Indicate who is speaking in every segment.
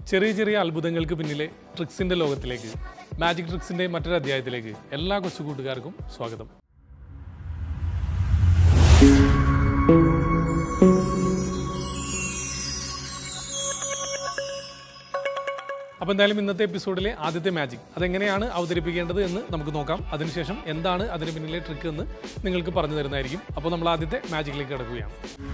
Speaker 1: ചെറിയ ചെറിയ അത്ഭുതങ്ങൾക്ക് പിന്നിലെ ട്രിക്സിന്റെ ലോകത്തിലേക്ക് മാജിക് ട്രിക്സിന്റെ മറ്റൊരു അധ്യായത്തിലേക്ക് എല്ലാ കൊച്ചു കൂട്ടുകാർക്കും സ്വാഗതം അപ്പോൾ എന്തായാലും ഇന്നത്തെ എപ്പിസോഡിലെ ആദ്യത്തെ മാജിക് അതെങ്ങനെയാണ് അവതരിപ്പിക്കേണ്ടത് എന്ന് നമുക്ക് നോക്കാം അതിനുശേഷം എന്താണ് അതിന് പിന്നിലെ ട്രിക്ക് എന്ന് നിങ്ങൾക്ക് പറഞ്ഞു തരുന്നതായിരിക്കും അപ്പോൾ നമ്മൾ ആദ്യത്തെ മാജിക്കിലേക്ക് കിടക്കുകയാണ്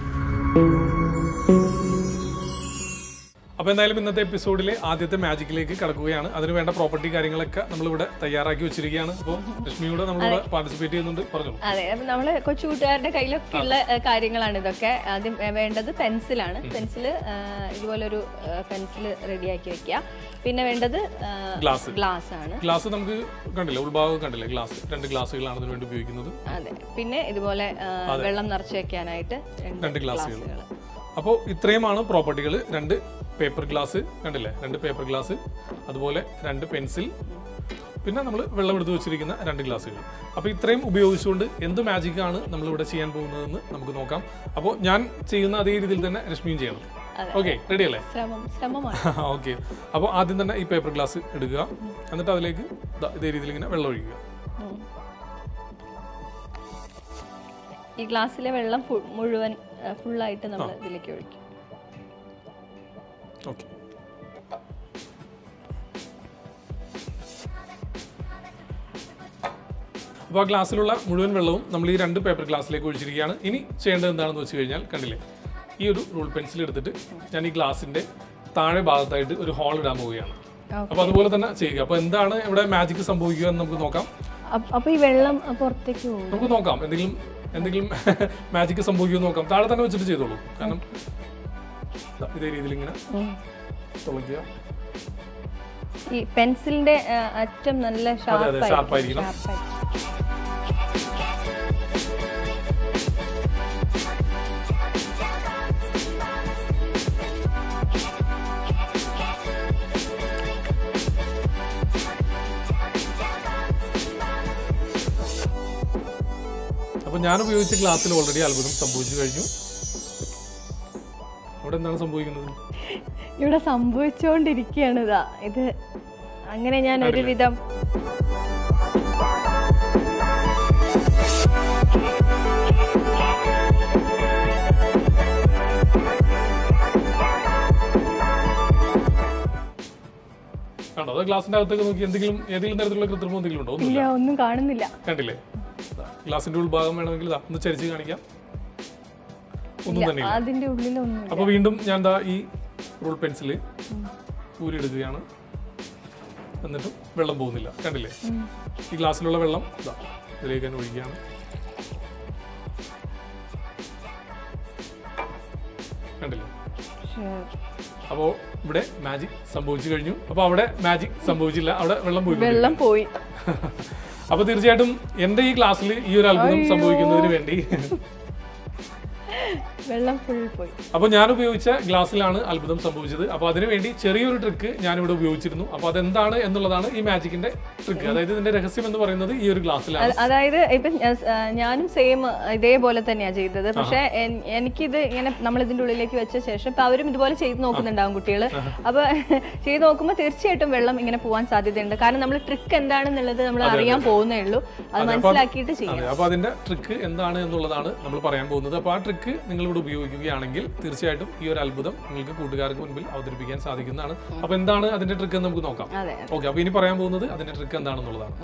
Speaker 1: അപ്പോൾ എന്തായാലും ഇന്നത്തെ എപ്പിസോഡിലെ ആദ്യത്തെ മാജിക്കിലേക്ക് കടക്കുകയാണ് അതിന് വേണ്ട പ്രോപ്പർട്ടി കാര്യങ്ങളൊക്കെ നമ്മളിവിടെ തയ്യാറാക്കി വെച്ചിരിക്കുകയാണ് അപ്പോൾ ലക്ഷ്മിയോട് നമ്മളിവിടെ പാർട്ടിസിപ്പേറ്റ് ചെയ്യുന്നുണ്ട് പറഞ്ഞോളൂ
Speaker 2: അതെ അപ്പൊ നമ്മള് കൊച്ചു കൂട്ടുകാരുടെ കയ്യിലൊക്കെ ഉള്ള ഏഹ്, കാര്യങ്ങളാണ് ഇതൊക്കെ ആദ്യം വേ- വേണ്ടത് പെൻസിലാണ് പെൻസിൽ ഇതുപോലെ ഒരു പെൻസിൽ റെഡിയാക്കി വെക്കുക പിന്നെ വേണ്ടത്
Speaker 1: ഗ്ലാസ്
Speaker 2: ഗ്ലാസ് ആണ്
Speaker 1: ഗ്ലാസ് നമുക്ക് കണ്ടില്ലേ ഉൾഭാഗം കണ്ടില്ലേ ഗ്ലാസ് രണ്ട് ഗ്ലാസ്സുകളാണ് അതിന് വേണ്ടി ഉപയോഗിക്കുന്നത്
Speaker 2: അതെ പിന്നെ ഇതുപോലെ ഏഹ്, വെള്ളം നിറച്ച് വെക്കാനായിട്ട്
Speaker 1: രണ്ട് ഗ്ലാസ്സുകൾ
Speaker 2: ഗ്ലാസ്സുകൾ
Speaker 1: അപ്പോൾ ഇത്രയുമാണ് പ്രോപ്പർട്ടികൾ രണ്ട് പേപ്പർ ഗ്ലാസ് കണ്ടില്ലേ രണ്ട് പേപ്പർ ഗ്ലാസ് അതുപോലെ രണ്ട് പെൻസിൽ പിന്നെ നമ്മൾ വെള്ളം എടുത്ത് വെച്ചിരിക്കുന്ന രണ്ട് ഗ്ലാസ്സുകൾ അപ്പോൾ ഇത്രയും ഉപയോഗിച്ചുകൊണ്ട് എന്ത് മാജിക്കാണ് നമ്മളിവിടെ ചെയ്യാൻ പോകുന്നതെന്ന് നമുക്ക് നോക്കാം അപ്പോൾ ഞാൻ ചെയ്യുന്ന അതേ രീതിയിൽ തന്നെ രശ്മിയും ചെയ്യണം
Speaker 2: അതെ.
Speaker 1: ഓക്കെ റെഡി അല്ലേ
Speaker 2: ശ്രമം ശ്രമമാണ്
Speaker 1: ഓക്കെ അപ്പോൾ ആദ്യം തന്നെ ഈ പേപ്പർ ഗ്ലാസ് എടുക്കുക എന്നിട്ട് അതിലേക്ക് ദാ ഇതേ രീതിയിൽ ഇങ്ങനെ വെള്ളം ഒഴിക്കുക
Speaker 2: ഉം. ഈ ഗ്ലാസ്സിലെ വെള്ളം ഫു- മുഴുവൻ ഫുള്ളായിട്ട് നമ്മൾ ഇതിലേക്ക് ഒഴിക്കും
Speaker 1: ഓക്കെ അപ്പോൾ ആ ഗ്ലാസ്സിലുള്ള മുഴുവൻ വെള്ളവും നമ്മൾ ഈ രണ്ട് പേപ്പർ ഗ്ലാസ്സിലേക്ക് ഒഴിച്ചിരിക്കുകയാണ് ഇനി ചെയ്യേണ്ടത് എന്താണെന്ന് വെച്ച് കഴിഞ്ഞാൽ കണ്ടില്ലേ ഈ ഒരു റൂൾ പെൻസിൽ എടുത്തിട്ട് ഞാൻ ഈ ഗ്ലാസിന്റെ താഴെ ഭാഗത്തായിട്ട് ഒരു ഹോൾ ഇടാൻ പോവുകയാണ്
Speaker 2: Okay.
Speaker 1: അപ്പോൾ അതുപോലെ തന്നെ ചെയ്യുക അപ്പോൾ എന്താണ് ഇവിടെ മാജിക് സംഭവിക്കുക എന്ന് നമുക്ക് നോക്കാം
Speaker 2: അപ്പ- അപ്പൊ ഈ വെള്ളം പുറത്തേക്ക് പോകും
Speaker 1: നമുക്ക് നോക്കാം എന്തെങ്കിലും എന്തെങ്കിലും മാജിക് സംഭവിക്കുമെന്ന് നോക്കാം താഴെ തന്നെ വെച്ചിട്ട് ചെയ്തോളൂ കാരണം ദാ ഇതേ രീതിയിൽ ഇങ്ങനെ
Speaker 2: ഉം.
Speaker 1: തുളയ്ക്കുക
Speaker 2: ഈ പെൻസിലിന്റെ ആ, അറ്റം നല്ല
Speaker 1: അതെ അതെ ഷാർപ്പായിരിക്കണം അപ്പൊ ഞാൻ ഉപയോഗിച്ച ഗ്ലാസ്സിൽ ഓൾറെഡി അത്ഭുതം സംഭവിച്ചു കഴിഞ്ഞു അവിടെ എന്താണ് സംഭവിക്കുന്നത്
Speaker 2: ഇവിടെ സംഭവിച്ചുകൊണ്ടിരിക്കുകയാണ് ഇതാ ഇത് അങ്ങനെ ഞാൻ ഒരുവിധം
Speaker 1: കണ്ടോ അത് ഗ്ലാസിന്റെ അകത്തേക്ക് നോക്കി എന്തെങ്കിലും ഏതെങ്കിലും തരത്തിലുള്ള കൃത്രിമം എന്തെങ്കിലും ഉണ്ടോ ഒന്നുമില്ല
Speaker 2: ഇല്ല ഒന്നും കാണുന്നില്ല
Speaker 1: കണ്ടില്ലേ ദാ, ഗ്ലാസിന്റെ ഉൾഭാഗം വേണമെങ്കിൽ ദാ ഒന്ന് ചരിച്ച് കാണിക്കാം ഒന്നും തന്നെ ഇല്ല
Speaker 2: അതിന്റെ ഉള്ളിലൊന്നും
Speaker 1: അപ്പൊ വീണ്ടും ഞാൻ ദാ ഈ റൂൾ പെൻസില് ഊരിയെടുക്കുകയാണ് എന്നിട്ടും വെള്ളം പോകുന്നില്ല കണ്ടില്ലേ ഈ ഗ്ലാസ്സിലുള്ള വെള്ളം ദാ ഇതിലേക്ക് തന്നെ ഒഴിക്കുകയാണ് കണ്ടില്ലേ അപ്പോൾ ഇവിടെ മാജിക് സംഭവിച്ചു കഴിഞ്ഞു അപ്പോൾ അവിടെ മാജിക് സംഭവിച്ചില്ല അവിടെ വെള്ളം പോയി
Speaker 2: വെള്ളം പോയി
Speaker 1: അപ്പോൾ തീർച്ചയായിട്ടും എൻ്റെ ഈ ക്ലാസ്സിൽ ഈ ഒരു അത്ഭുതം സംഭവിക്കുന്നതിന് വേണ്ടി
Speaker 2: വെള്ളം ഫുൾ പോയി
Speaker 1: അപ്പോൾ ഞാൻ ഉപയോഗിച്ച ഗ്ലാസ്സിലാണ് അത്ഭുതം സംഭവിച്ചത് അപ്പോൾ അതിനുവേണ്ടി ചെറിയൊരു ട്രിക്ക് ഞാനിവിടെ ഉപയോഗിച്ചിരുന്നു അപ്പോൾ അതെന്താണ് എന്നുള്ളതാണ് ഈ മാജിക്കിന്റെ ട്രിക്ക് അതായത് ഇതിന്റെ രഹസ്യം എന്ന് പറയുന്നത് ഈ ഒരു ഗ്ലാസ്സിലാണ്
Speaker 2: അത് അതായത് ഇപ്പൊ ഞ- ആ, ഞാനും സെയിം ഇതേപോലെ തന്നെയാ ചെയ്തത് പക്ഷെ എൻ- എനിക്കിത് ഇങ്ങനെ നമ്മൾ ഇതിന്റെ ഉള്ളിലേക്ക് വെച്ച ശേഷം ഇപ്പൊ അവരും ഇതുപോലെ ചെയ്ത് നോക്കുന്നുണ്ടാവും കുട്ടികൾ അപ്പൊ ചെയ്ത് നോക്കുമ്പോൾ തീർച്ചയായിട്ടും വെള്ളം ഇങ്ങനെ പോകാൻ സാധ്യതയുണ്ട് കാരണം നമ്മൾ ട്രിക്ക് എന്താണെന്നുള്ളത് നമ്മൾ അറിയാൻ പോകുന്നേ ഉള്ളൂ അത് മനസ്സിലാക്കിയിട്ട് ചെയ്യും
Speaker 1: അതെ അപ്പോൾ അതിന്റെ ട്രിക്ക് എന്താണ് എന്നുള്ളതാണ് നമ്മൾ പറയാൻ പോകുന്നത് അപ്പോൾ ആ ട്രിക്ക് നിങ്ങൾ ഇവിടെ ഉപയോഗിക്കുകയാണെങ്കിൽ തീർച്ചയായിട്ടും ഈ ഒരു അത്ഭുതം നിങ്ങൾക്ക് കൂട്ടുകാർക്ക് മുൻപിൽ അവതരിപ്പിക്കാൻ സാധിക്കുന്നതാണ് അപ്പോൾ എന്താണ് അതിന്റെ ട്രിക്ക് എന്ന് നമുക്ക് നോക്കാം
Speaker 2: അതെ
Speaker 1: ഓക്കെ അപ്പോൾ ഇനി പറയാൻ പോകുന്നത് അതിന്റെ ട്രിക്ക് എന്താണെന്നുള്ളതാണ്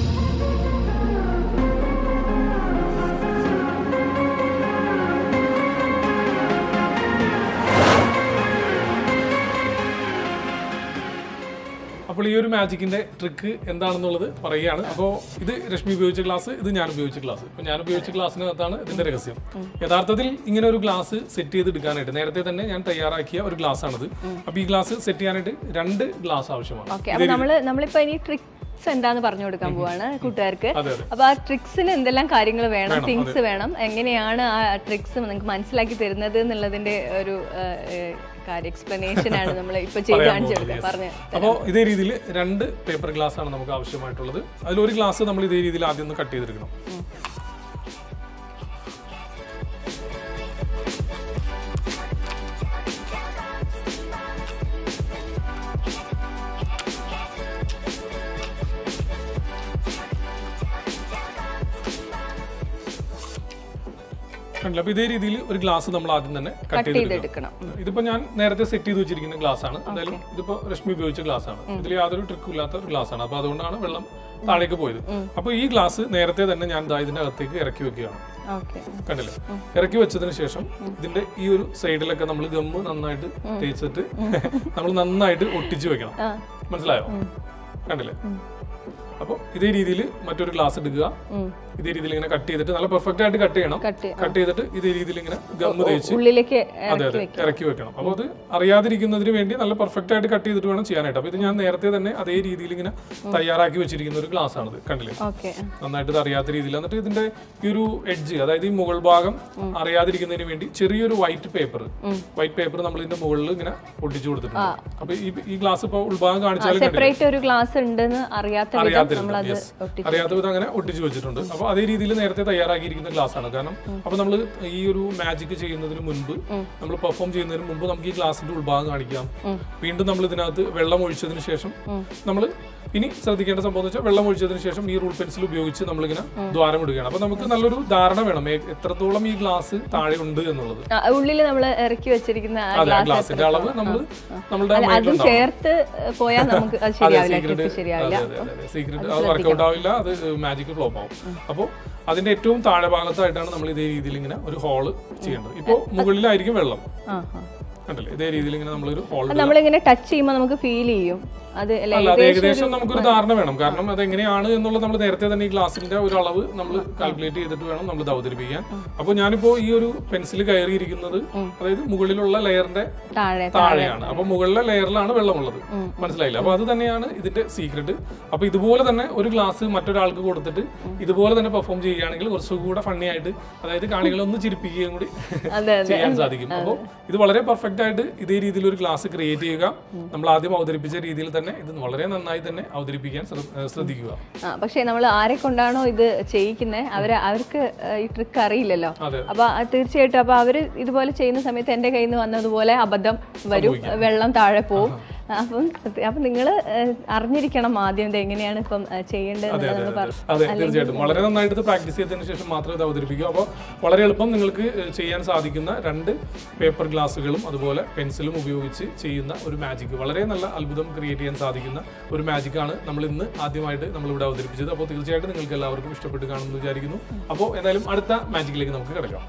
Speaker 1: അപ്പോൾ ഈ ഒരു മാജിക്കിന്റെ ട്രിക്ക് എന്താണെന്നുള്ളത് പറയുകയാണ് അപ്പോൾ ഇത് രശ്മി ഉപയോഗിച്ച ഗ്ലാസ് ഇത് ഞാൻ ഉപയോഗിച്ച ഗ്ലാസ് അപ്പോൾ ഞാൻ ഉപയോഗിച്ച ഗ്ലാസ്സിനകത്താണ് ഇതിന്റെ രഹസ്യം യഥാർത്ഥത്തിൽ ഇങ്ങനെ ഒരു ഗ്ലാസ് സെറ്റ് ചെയ്ത് എടുക്കാനായിട്ട് നേരത്തെ തന്നെ ഞാൻ തയ്യാറാക്കിയ ഒരു ഗ്ലാസ് ആണിത് അപ്പോൾ ഈ ഗ്ലാസ് സെറ്റ് ചെയ്യാനായിട്ട് രണ്ട് ഗ്ലാസ് ആവശ്യമാണ്
Speaker 2: ഓക്കെ അപ്പൊ നമ്മള് നമ്മളിപ്പോ ഇനി ട്രിക്സ് എന്താന്ന് പറഞ്ഞു കൊടുക്കാൻ പോവാണ് കൂട്ടുകാർക്ക്
Speaker 1: അതെ അതെ
Speaker 2: അപ്പൊ ആ ട്രിക്സിന് എന്തെല്ലാം കാര്യങ്ങൾ വേണം തിങ്സ് വേണം എങ്ങനെയാണ് ആ ട്രിക്സ് നിങ്ങൾക്ക് മനസ്സിലാക്കി തരുന്നത് എന്നുള്ളതിന്റെ ഒരു ആ, ഏ, കാര്യം എക്സ്പ്ലനേഷൻ ആണ് നമ്മൾ ഇപ്പൊ ചെയ്ത് കാണിച്ചെടുക്കുക പറഞ്ഞു
Speaker 1: അപ്പോൾ ഇതേ രീതിയിൽ രണ്ട് പേപ്പർ ഗ്ലാസ് ആണ് നമുക്ക് ആവശ്യമായിട്ടുള്ളത് അതിൽ ഒരു ഗ്ലാസ് നമ്മൾ ഇതേ രീതിയിൽ ആദ്യം ഒന്ന് കട്ട് ചെയ്തെടുക്കണം കണ്ടില്ല അപ്പൊ ഇതേ രീതിയിൽ ഒരു ഗ്ലാസ് നമ്മൾ ആദ്യം തന്നെ കട്ട്
Speaker 2: കട്ട്
Speaker 1: ചെയ്തെടുക്കണം
Speaker 2: ചെയ്തെടുക്കണം
Speaker 1: ഇതിപ്പോ ഞാൻ നേരത്തെ സെറ്റ് ചെയ്ത് വെച്ചിരിക്കുന്ന ഗ്ലാസ് ആണ് എന്തായാലും ഇതിപ്പോ രശ്മി ഉപയോഗിച്ച ഗ്ലാസ് ആണ് ഇതിൽ യാതൊരു ട്രിക്കും ഇല്ലാത്ത ഒരു ഗ്ലാസ് ആണ് അപ്പൊ അതുകൊണ്ടാണ് വെള്ളം താഴേക്ക് പോയത് അപ്പൊ ഈ ഗ്ലാസ് നേരത്തെ തന്നെ ഞാൻ ദാ ഇതിന്റെ അകത്തേക്ക് ഇറക്കി വെക്കുകയാണ്
Speaker 2: ഓക്കെ
Speaker 1: കണ്ടില്ലേ ഇറക്കി വെച്ചതിന് ശേഷം ഇതിന്റെ ഈ ഒരു സൈഡിലൊക്കെ നമ്മൾ ഗമ്മ് നന്നായിട്ട് തേച്ചിട്ട് നമ്മൾ നന്നായിട്ട് ഒട്ടിച്ചു വെക്കണം
Speaker 2: ആ
Speaker 1: മനസ്സിലായോ കണ്ടില്ലേ അപ്പോൾ ഇതേ രീതിയിൽ മറ്റൊരു ഗ്ലാസ് എടുക്കുക
Speaker 2: ഉം.
Speaker 1: ഇതേ രീതിയിൽ ഇങ്ങനെ കട്ട് ചെയ്തിട്ട് നല്ല പെർഫെക്റ്റ് ആയിട്ട് കട്ട് ചെയ്യണം
Speaker 2: കട്ട്
Speaker 1: കട്ട് ചെയ്തിട്ട് ഇതേ രീതിയിൽ ഇങ്ങനെ ഗമ്മ് തേച്ച്
Speaker 2: ഉള്ളിലേക്ക്
Speaker 1: അതെ അതെ ഇറക്കി വെക്കണം അപ്പോൾ അത് അറിയാതിരിക്കുന്നതിന് വേണ്ടി നല്ല പെർഫെക്റ്റ് ആയിട്ട് കട്ട് ചെയ്തിട്ട് വേണം ചെയ്യാനായിട്ട് അപ്പോൾ ഇത് ഞാൻ നേരത്തെ തന്നെ അതേ രീതിയിൽ ഇങ്ങനെ തയ്യാറാക്കി വെച്ചിരിക്കുന്ന ഒരു ഗ്ലാസ് ആണിത് കണ്ടില്ലേ
Speaker 2: ഓക്കെ
Speaker 1: നന്നായിട്ട് ഇത് അറിയാത്ത രീതിയിൽ എന്നിട്ട് ഇതിന്റെ ഈ ഒരു എഡ്ജ് അതായത് ഈ മുകൾ ഭാഗം അറിയാതിരിക്കുന്നതിന് വേണ്ടി ചെറിയൊരു വൈറ്റ് പേപ്പർ വൈറ്റ് പേപ്പർ നമ്മൾ ഇതിന്റെ മുകളിൽ ഇങ്ങനെ ഒട്ടിച്ചു കൊടുത്തിട്ടുണ്ട് അപ്പൊ ഈ ഈ ഗ്ലാസ് ഇപ്പോൾ ഉൾഭാഗം കാണിച്ചാലും കണ്ടില്ലേ
Speaker 2: സെപ്പറേറ്റ് ഒരു ഗ്ലാസ് ഉണ്ടെന്ന് അറിയാത്ത വിധം
Speaker 1: അറിയാത്ത
Speaker 2: നമ്മളത്
Speaker 1: yes.
Speaker 2: ഒട്ടി
Speaker 1: അറിയാത്ത വിധം അങ്ങനെ ഒട്ടിച്ചു വെച്ചിട്ടുണ്ട് അപ്പോൾ അതേ രീതിയിൽ നേരത്തെ തയ്യാറാക്കിയിരിക്കുന്ന ഗ്ലാസ് ആണ് കാരണം അപ്പോൾ നമ്മൾ ഈ ഒരു മാജിക് ചെയ്യുന്നതിന് മുൻപ് നമ്മൾ പെർഫോം ചെയ്യുന്നതിന് മുമ്പ് നമുക്ക് ഈ ഗ്ലാസിന്റെ ഉൾഭാഗം കാണിക്കാം വീണ്ടും നമ്മൾ ഇതിനകത്ത് വെള്ളം ഒഴിച്ചതിന് ശേഷം നമ്മൾ ഇനി ശ്രദ്ധിക്കേണ്ട സംഭവം എന്ന് വെച്ചാൽ വെള്ളം ഒഴിച്ചതിന് ശേഷം ഈ റൂൾ പെൻസിൽ ഉപയോഗിച്ച് നമ്മളിങ്ങനെ ദ്വാരം ഇടുകയാണ് അപ്പോൾ നമുക്ക് നല്ലൊരു ധാരണ വേണം ഏ- എത്രത്തോളം ഈ ഗ്ലാസ് താഴെ ഉണ്ട് എന്നുള്ളത്
Speaker 2: ഉള്ളിൽ നമ്മൾ ഇറക്കി വെച്ചിരിക്കുന്ന ആ
Speaker 1: അതെ ആ
Speaker 2: ഗ്ലാസ്
Speaker 1: ഗ്ലാസിന്റെ അളവ് നമ്മൾ നമ്മളുടെ
Speaker 2: അതും
Speaker 1: മൈൻഡിലുണ്ടാവും.
Speaker 2: ചേർത്ത് പോയാൽ നമുക്ക് അത് ശരിയാവില്ല
Speaker 1: സീക്രട്ട്
Speaker 2: ട്രിപ്പ് ശരിയാവില്ല
Speaker 1: സീക്രട്ട് അത് വർക്കൗട്ട് ആവില്ല അത് മാജിക് ഫ്ലോപ്പ് ആവും അപ്പോൾ അതിന്റെ ഏറ്റവും താഴെ ഭാഗത്തായിട്ടാണ് നമ്മൾ ഇതേ രീതിയിൽ ഇങ്ങനെ ഒരു ഹോള് ചെയ്യേണ്ടത് ഇപ്പോൾ മുകളിലായിരിക്കും വെള്ളം
Speaker 2: ആ ആ
Speaker 1: കണ്ടില്ലേ ഇതേ രീതിയിൽ ഇങ്ങനെ നമ്മളൊരു ഹോൾ
Speaker 2: അത് നമ്മളിങ്ങനെ ടച്ച് ചെയ്യുമ്പോൾ നമുക്ക് ഫീൽ ചെയ്യും അത് അല്ല
Speaker 1: അല്ല അത് ഏകദേശം നമുക്കൊരു ധാരണ വേണം കാരണം അത് എങ്ങനെയാണ് എന്നുള്ളത് നമ്മൾ നേരത്തെ തന്നെ ഈ ഗ്ലാസിന്റെ ഒരു അളവ് നമ്മൾ കാൽക്കുലേറ്റ് ചെയ്തിട്ട് വേണം നമ്മൾ ഇത് അവതരിപ്പിക്കാൻ അപ്പോൾ ഞാനിപ്പോ ഈ ഒരു പെൻസിൽ കയറിയിരിക്കുന്നത് അതായത് മുകളിലുള്ള ലെയറിന്റെ
Speaker 2: താഴെ
Speaker 1: താഴെയാണ് അപ്പൊ മുകളിലെ ലെയറിലാണ് വെള്ളമുള്ളത് മനസ്സിലായില്ല അപ്പൊ അത് തന്നെയാണ് ഇതിന്റെ സീക്രട്ട് അപ്പൊ ഇതുപോലെ തന്നെ ഒരു ഗ്ലാസ് മറ്റൊരാൾക്ക് കൊടുത്തിട്ട് ഇതുപോലെ തന്നെ പെർഫോം ചെയ്യുകയാണെങ്കിൽ കുറച്ചുകൂടെ ഫണ്ണി ആയിട്ട് അതായത് കാണികളെ ഒന്ന് ചിരിപ്പിക്കുകയും കൂടി
Speaker 2: അതെ അതെ
Speaker 1: ചെയ്യാൻ സാധിക്കും അപ്പോൾ ഇത് വളരെ പെർഫെക്റ്റ് ആയിട്ട് ഇതേ രീതിയിൽ ഒരു ക്ലാസ് ക്രിയേറ്റ് ചെയ്യുക നമ്മൾ ആദ്യം അവതരിപ്പിച്ച രീതിയിൽ തന്നെ ഇത് വളരെ നന്നായി തന്നെ അവതരിപ്പിക്കാൻ ശ്ര- ഏഹ് ശ്രദ്ധിക്കുക
Speaker 2: ആ പക്ഷേ നമ്മൾ ആരെ കൊണ്ടാണോ ഇത് ചെയ്യിക്കുന്നത് അവര് അവർക്ക് ഏഹ്, ഈ ട്രിക്ക് അറിയില്ലല്ലോ
Speaker 1: അതെ
Speaker 2: അപ്പൊ അത് തീർച്ചയായിട്ടും അപ്പൊ അവര് ഇതുപോലെ ചെയ്യുന്ന സമയത്ത് എന്റെ കയ്യിൽ നിന്ന് വന്നതുപോലെ അബദ്ധം വരും വെള്ളം താഴെ പോവും അപ്പം അപ്പൊ നിങ്ങൾ അറിഞ്ഞിരിക്കണം ആദ്യം ഇത് എങ്ങനെയാണ് ഇപ്പം ഏഹ്, ചെയ്യേണ്ടത്
Speaker 1: അതെ
Speaker 2: എന്നുള്ളത് പറ-
Speaker 1: അതെ തീർച്ചയായിട്ടും വളരെ നന്നായിട്ട് ഇത് പ്രാക്ടീസ് ചെയ്തതിനു ശേഷം മാത്രം ഇത് അവതരിപ്പിക്കുക അപ്പോൾ വളരെ എളുപ്പം നിങ്ങൾക്ക് ഏഹ്, ചെയ്യാൻ സാധിക്കുന്ന രണ്ട് പേപ്പർ ഗ്ലാസുകളും അതുപോലെ പെൻസിലും ഉപയോഗിച്ച് ചെയ്യുന്ന ഒരു മാജിക് വളരെ നല്ല അത്ഭുതം ക്രിയേറ്റ് ചെയ്യാൻ സാധിക്കുന്ന ഒരു മാജിക്കാണ് നമ്മൾ ഇന്ന് ആദ്യമായിട്ട് നമ്മളിവിടെ അവതരിപ്പിച്ചത് അപ്പോൾ തീർച്ചയായിട്ടും നിങ്ങൾക്ക് എല്ലാവർക്കും ഇഷ്ടപ്പെട്ട് കാണുമെന്ന് വിചാരിക്കുന്നു അപ്പോൾ എന്തായാലും അടുത്ത മാജിക്കിലേക്ക് നമുക്ക് കിടക്കാം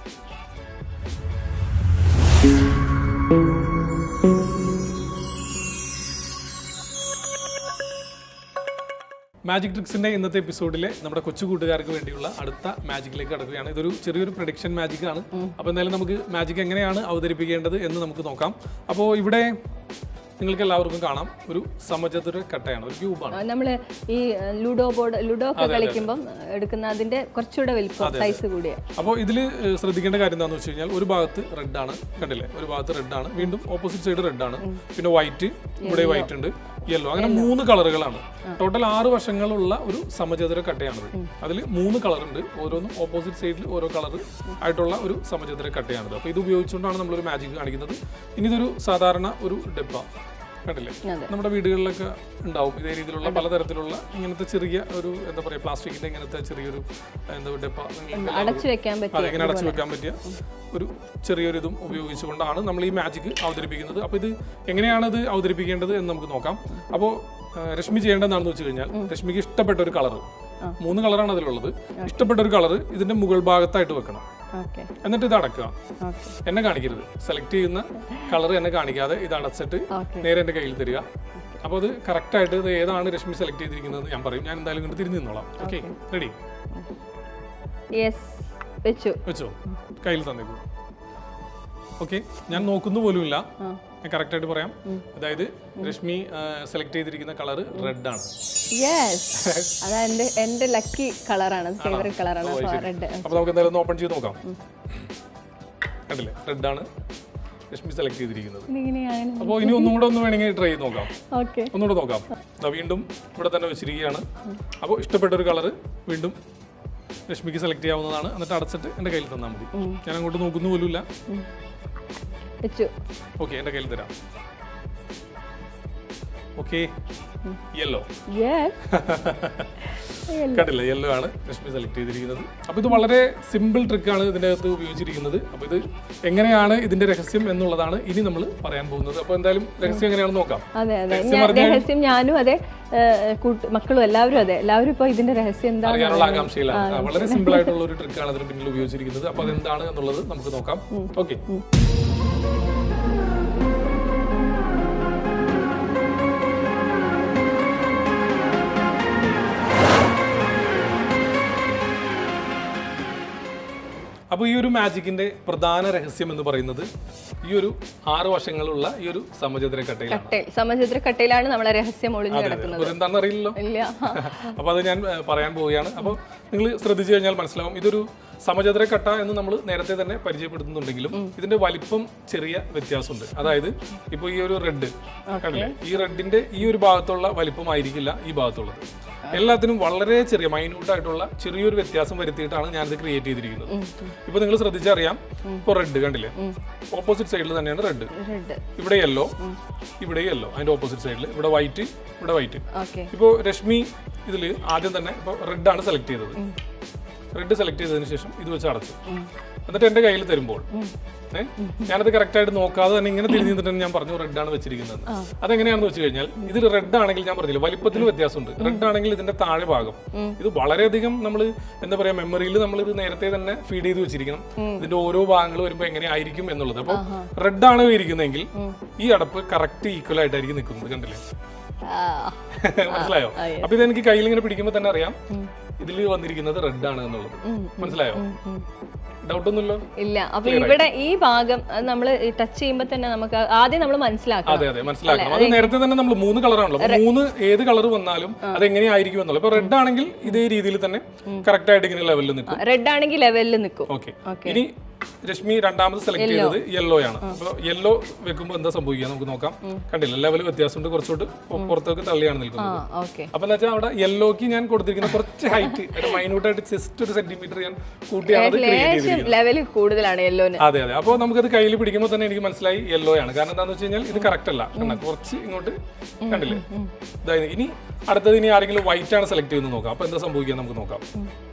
Speaker 1: മാജിക് ട്രിക്സിന്റെ ഇന്നത്തെ എപ്പിസോഡിലെ നമ്മുടെ കൊച്ചു കൂട്ടുകാർക്ക് വേണ്ടിയുള്ള അടുത്ത മാജിക്കിലേക്ക് കടക്കുകയാണ് ഇതൊരു ചെറിയൊരു പ്രഡിക്ഷൻ മാജിക് ആണ് അപ്പോൾ എന്തായാലും നമുക്ക് മാജിക് എങ്ങനെയാണ് അവതരിപ്പിക്കേണ്ടത് എന്ന് നമുക്ക് നോക്കാം അപ്പോൾ ഇവിടെ നിങ്ങൾക്ക് എല്ലാവർക്കും കാണാം ഒരു സമചതുര കട്ടയാണ് ഒരു ക്യൂബാണ്
Speaker 2: നമ്മള് ഈ ഏഹ്, ലുഡോ ബോർഡ് ലുഡോ ഒക്കെ കളിക്കുമ്പം എടുക്കുന്ന അതിന്റെ കുറച്ചുകൂടെ വലിപ്പം സൈസ് കൂടിയ
Speaker 1: അപ്പോൾ ഇതിൽ ശ്രദ്ധിക്കേണ്ട കാര്യം എന്താണെന്ന് വെച്ച് കഴിഞ്ഞാൽ ഒരു ഭാഗത്ത് റെഡ് ആണ് കണ്ടില്ലേ ഒരു ഭാഗത്ത് റെഡ് ആണ് വീണ്ടും ഓപ്പോസിറ്റ് സൈഡ് റെഡ് ആണ് പിന്നെ വൈറ്റ് ഇവിടെ വൈറ്റ് ഉണ്ട് യെല്ലോ അങ്ങനെ മൂന്ന് കളറുകളാണ് ടോട്ടൽ ആറ് വശങ്ങളുള്ള ഒരു സമചതുര കട്ടയാണിത് അതിൽ മൂന്ന് കളർ ഉണ്ട് ഓരോന്നും ഓപ്പോസിറ്റ് സൈഡിൽ ഓരോ കളർ ആയിട്ടുള്ള ഒരു സമചതുര കട്ടയാണിത് അപ്പോൾ ഇത് ഉപയോഗിച്ചുകൊണ്ടാണ് നമ്മളൊരു മാജിക് കാണിക്കുന്നത് ഇനി ഇതൊരു സാധാരണ ഒരു ഡെപ്പ കണ്ടില്ലേ
Speaker 2: അതെ.
Speaker 1: നമ്മുടെ വീടുകളിലൊക്കെ ഉണ്ടാവും ഇതേ രീതിയിലുള്ള പലതരത്തിലുള്ള ഇങ്ങനത്തെ ചെറിയ ഒരു എന്താ പറയുക പ്ലാസ്റ്റിക്കിന്റെ ഇങ്ങനത്തെ ചെറിയൊരു എന്താ ഡെപ്പ നിങ്ങൾക്ക്
Speaker 2: അടച്ചു വെക്കാൻ പറ്റും
Speaker 1: അതെ ഇങ്ങനെ അടച്ചു വെക്കാൻ പറ്റിയ ഒരു ചെറിയൊരു ഇതും ഉപയോഗിച്ചുകൊണ്ടാണ് നമ്മൾ ഈ മാജിക് അവതരിപ്പിക്കുന്നത് അപ്പോൾ ഇത് എങ്ങനെയാണ് ഇത് അവതരിപ്പിക്കേണ്ടത് എന്ന് നമുക്ക് നോക്കാം അപ്പോൾ രശ്മി ചെയ്യേണ്ടതെന്നാണെന്ന് വെച്ച് കഴിഞ്ഞാൽ രശ്മിക്ക് ഇഷ്ടപ്പെട്ട ഒരു കളർ മൂന്ന് കളറാണ് അതിലുള്ളത് ഇഷ്ടപ്പെട്ട ഒരു കളർ ഇതിന്റെ മുകൾ ഭാഗത്തായിട്ട് വെക്കണം
Speaker 2: ഓക്കെ
Speaker 1: എന്നിട്ട് ഇത് അടക്കുക
Speaker 2: ഓക്കെ
Speaker 1: എന്നെ കാണിക്കരുത് സെലക്ട് ചെയ്യുന്ന കളർ എന്നെ കാണിക്കാതെ ഇത് അടച്ചിട്ട്
Speaker 2: ഓക്കെ
Speaker 1: നേരെ എൻ്റെ കയ്യിൽ തരിക അപ്പോൾ അത് കറക്റ്റായിട്ട് ഇത് ഏതാണ് രശ്മി സെലക്ട് ചെയ്തിരിക്കുന്നത് ഞാൻ പറയും ഞാൻ എന്തായാലും ഇങ്ങോട്ട് തിരിഞ്ഞു നിന്നോളാം ഓക്കെ റെഡി
Speaker 2: യെസ് വെച്ചു
Speaker 1: വെച്ചോ കയ്യിൽ തന്നേക്കൂ ഓക്കെ ഞാൻ നോക്കുന്നു പോലുമില്ല
Speaker 2: ആ.
Speaker 1: ഞാൻ കറക്റ്റായിട്ട് പറയാം അതായത് രശ്മി സെലക്ട് ചെയ്തിരിക്കുന്ന കളർ റെഡ് ആണ്
Speaker 2: യെസ് അതാ എന്റെ എന്റെ ലക്കി കളറാണ് ഫേവറേറ്റ് കളറാണ് അപ്പൊ റെഡ്
Speaker 1: അപ്പോൾ നമുക്ക് എന്തായാലും ഒന്ന് ഓപ്പൺ ചെയ്ത് നോക്കാം കണ്ടില്ലേ റെഡ് ആണ് രശ്മി സെലക്ട് ചെയ്തിരിക്കുന്നത്
Speaker 2: ഇതിങ്ങനെയാണ്
Speaker 1: അപ്പോൾ ഇനി ഒന്നും കൂടെ ഒന്ന് വേണമെങ്കിൽ ട്രൈ ചെയ്ത് നോക്കാം
Speaker 2: ഓക്കെ
Speaker 1: ഒന്നുകൂടെ നോക്കാം ദാ വീണ്ടും ഇവിടെ തന്നെ വെച്ചിരിക്കുകയാണ് അപ്പോൾ ഇഷ്ടപ്പെട്ട ഒരു കളർ വീണ്ടും രശ്മിക്ക് സെലക്ട് ചെയ്യാവുന്നതാണ് എന്നിട്ട് അടച്ചിട്ട് എൻ്റെ കയ്യിൽ തന്നാൽ മതി ഞാൻ അങ്ങോട്ട് നോക്കുന്നു പോലുമില്ല
Speaker 2: വെച്ചു
Speaker 1: ഓക്കെ എൻ്റെ കയ്യിൽ തരാം ഓക്കെ യെല്ലോ
Speaker 2: യെസ്
Speaker 1: കണ്ടില്ല യെല്ലോ ആണ് രശ്മി സെലക്ട് ചെയ്തിരിക്കുന്നത് അപ്പോൾ ഇത് വളരെ സിമ്പിൾ ട്രിക്കാണ് ഇതിൻ്റെ അകത്ത് ഉപയോഗിച്ചിരിക്കുന്നത് അപ്പോൾ ഇത് എങ്ങനെയാണ് ഇതിന്റെ രഹസ്യം എന്നുള്ളതാണ് ഇനി നമ്മൾ പറയാൻ പോകുന്നത് അപ്പോൾ എന്തായാലും രഹസ്യം എങ്ങനെയാണെന്ന് നോക്കാം
Speaker 2: അതെ അതെ
Speaker 1: രഹസ്യം
Speaker 2: ഞാൻ
Speaker 1: അറിഞ്ഞാൽ-
Speaker 2: രഹസ്യം ഞാനും അതെ ഏഹ്, കൂട്ട് മക്കളും എല്ലാവരും അതെ എല്ലാവരും ഇപ്പൊ ഇതിന്റെ രഹസ്യം എന്താ
Speaker 1: അറിയാനുള്ള ആകാംക്ഷയിലാണ് ആ, വളരെ സിമ്പിൾ ആയിട്ടുള്ള ഒരു ട്രിക്കാണ് അതിന് പിന്നിൽ ഉപയോഗിച്ചിരിക്കുന്നത് അപ്പോൾ അതെന്താണ് എന്നുള്ളത് നമുക്ക് നോക്കാം ഓക്കെ അപ്പോൾ ഈ ഒരു മാജിക്കിന്റെ പ്രധാന രഹസ്യം എന്ന് പറയുന്നത് ഈ ഒരു ആറ് വശങ്ങളുള്ള ഈ ഒരു സമചതുര കട്ടയിലാണ്
Speaker 2: കട്ടയിൽ സമചിത്ര കട്ടയിലാണ് നമ്മളെ രഹസ്യം ഒളിഞ്ഞു
Speaker 1: അതെ, അതെ.
Speaker 2: കിടക്കുന്നത്
Speaker 1: അപ്പോൾ എന്താണെന്ന് അറിയില്ലല്ലോ
Speaker 2: ഇല്ല
Speaker 1: അപ്പോൾ അത് ഞാൻ ഏഹ്, പറയാൻ പോവുകയാണ് അപ്പോൾ നിങ്ങൾ ശ്രദ്ധിച്ചു കഴിഞ്ഞാൽ മനസ്സിലാവും ഇതൊരു സമചതുര കട്ട എന്ന് നമ്മൾ നേരത്തെ തന്നെ പരിചയപ്പെടുത്തുന്നുണ്ടെങ്കിലും ഇതിന്റെ വലിപ്പം ചെറിയ വ്യത്യാസമുണ്ട് അതായത് ഇപ്പോൾ ഈ ഒരു റെഡ് കണ്ടില്ലേ ഈ റെഡിന്റെ ഈ ഒരു ഭാഗത്തുള്ള വലിപ്പമായിരിക്കില്ല ഈ ഭാഗത്തുള്ളത് എല്ലാത്തിനും വളരെ ചെറിയ മൈന്യൂട്ട് ആയിട്ടുള്ള ചെറിയൊരു വ്യത്യാസം വരുത്തിയിട്ടാണ് ഞാനിത് ക്രിയേറ്റ് ചെയ്തിരിക്കുന്നത് ഇപ്പൊ നിങ്ങൾ ശ്രദ്ധിച്ചറിയാം ഇപ്പോൾ റെഡ് കണ്ടില്ലേ ഓപ്പോസിറ്റ് സൈഡിൽ തന്നെയാണ് റെഡ്
Speaker 2: റെഡ്
Speaker 1: ഇവിടെ യെല്ലോ ഇവിടെ യെല്ലോ അതിന്റെ ഓപ്പോസിറ്റ് സൈഡിൽ ഇവിടെ വൈറ്റ് ഇവിടെ വൈറ്റ്
Speaker 2: ഓക്കെ
Speaker 1: ഇപ്പോൾ രശ്മി ഇതിൽ ആദ്യം തന്നെ ഇപ്പോൾ റെഡ് ആണ് സെലക്ട് ചെയ്തത് റെഡ് സെലക്ട് ചെയ്തതിന് ശേഷം ഇത് വെച്ച് അടച്ചു എന്നിട്ട് എൻ്റെ കയ്യിൽ തരുമ്പോൾ ഏ ഞാനത് കറക്റ്റ് ആയിട്ട് നോക്കാതെ തന്നെ ഇങ്ങനെ തിരിഞ്ഞു നിന്നിട്ട് ഞാൻ പറഞ്ഞു റെഡ് ആണ് വെച്ചിരിക്കുന്നത് അതെങ്ങനെയാണെന്ന് വെച്ച് കഴിഞ്ഞാൽ ഇതിൽ റെഡ് ആണെങ്കിൽ ഞാൻ പറഞ്ഞില്ല വലിപ്പത്തിൽ വ്യത്യാസമുണ്ട് റെഡ് ആണെങ്കിൽ ഇതിന്റെ താഴെ ഭാഗം ഇത് വളരെയധികം നമ്മൾ എന്താ പറയാ മെമ്മറിയിൽ നമ്മൾ ഇത് നേരത്തെ തന്നെ ഫീഡ് ചെയ്ത് വെച്ചിരിക്കണം ഇതിന്റെ ഓരോ ഭാഗങ്ങൾ വരുമ്പോൾ എങ്ങനെയായിരിക്കും എന്നുള്ളത് അപ്പോൾ റെഡ് ആണ് ഇരിക്കുന്നതെങ്കിൽ ഈ അടപ്പ് കറക്റ്റ് ഈക്വൽ ആയിട്ടായിരിക്കും നിൽക്കുന്നത് കണ്ടില്ലേ മനസ്സിലായോ അപ്പൊ ഇതെനിക്ക് കയ്യിൽ ഇങ്ങനെ പിടിക്കുമ്പോൾ തന്നെ അറിയാം ഇതിൽ വന്നിരിക്കുന്നത് റെഡ് ആണ് എന്നുള്ളത് മനസ്സിലായോ ഡൗട്ട് ഒന്നുമില്ലോ
Speaker 2: ഇല്ല അപ്പൊ ഇവിടെ ഈ ഭാഗം നമ്മൾ ടച്ച് ചെയ്യുമ്പോൾ തന്നെ നമുക്ക് ആദ്യം നമ്മൾ മനസ്സിലാക്കണം
Speaker 1: അതെ അതെ മനസ്സിലാക്കണം അത് നേരത്തെ തന്നെ നമ്മൾ മൂന്ന് കളറാണല്ലോ അപ്പൊ മൂന്ന് ഏത് കളർ വന്നാലും അത് എങ്ങനെയായിരിക്കും എന്നുള്ളത് ഇപ്പൊ റെഡ് ആണെങ്കിൽ ഇതേ രീതിയിൽ തന്നെ കറക്റ്റ് ആയിട്ട് ഇങ്ങനെ ലെവലിൽ നിൽക്കും
Speaker 2: റെഡ് ആണെങ്കിൽ ലെവലിൽ നിൽക്കും
Speaker 1: ഓക്കെ ഇനി രശ്മി രണ്ടാമത് സെലക്ട് ചെയ്തത് യെല്ലോ ആണ് അപ്പൊ യെല്ലോ വെക്കുമ്പോൾ എന്താ സംഭവിക്കുക നമുക്ക് നോക്കാം കണ്ടില്ല ലെവൽ വ്യത്യാസമുണ്ട് കുറച്ചുകൂടി പൊ- പുറത്തേക്ക് തള്ളിയാണ്
Speaker 2: ആ
Speaker 1: നിൽക്കുന്നത്
Speaker 2: ഓക്കെ
Speaker 1: അപ്പൊ എന്താ വെച്ചാൽ അവിടെ യെല്ലോക്ക് ഞാൻ കൊടുത്തിരിക്കുന്ന കുറച്ച് ഹൈറ്റ് മൈന്യൂട്ട് ആയിട്ട് ജസ്റ്റ് ഒരു സെന്റിമീറ്റർ ഞാൻ കൂട്ടിയാണ് അത് ക്രിയേറ്റ് ചെയ്തിരിക്കുന്നത്
Speaker 2: ലേശം ലെവൽ കൂടുതലാണ് യെല്ലോന്
Speaker 1: അതെ അതെ അപ്പോൾ നമുക്കത് കയ്യിൽ പിടിക്കുമ്പോൾ തന്നെ എനിക്ക് മനസ്സിലായി യെല്ലോ ആണ് കാരണം എന്താണെന്ന് വെച്ച് കഴിഞ്ഞാൽ ഇത് കറക്റ്റ് അല്ല കണ്ട കുറച്ച് ഇങ്ങോട്ട് കണ്ടില്ലേ ഇതായത് ഇനി അടുത്തത് ഇനി ആരെങ്കിലും വൈറ്റ് ആണ് സെലക്ട് ചെയ്യുന്നത് നോക്കാം അപ്പോൾ എന്താ സംഭവിക്കുക നമുക്ക് നോക്കാം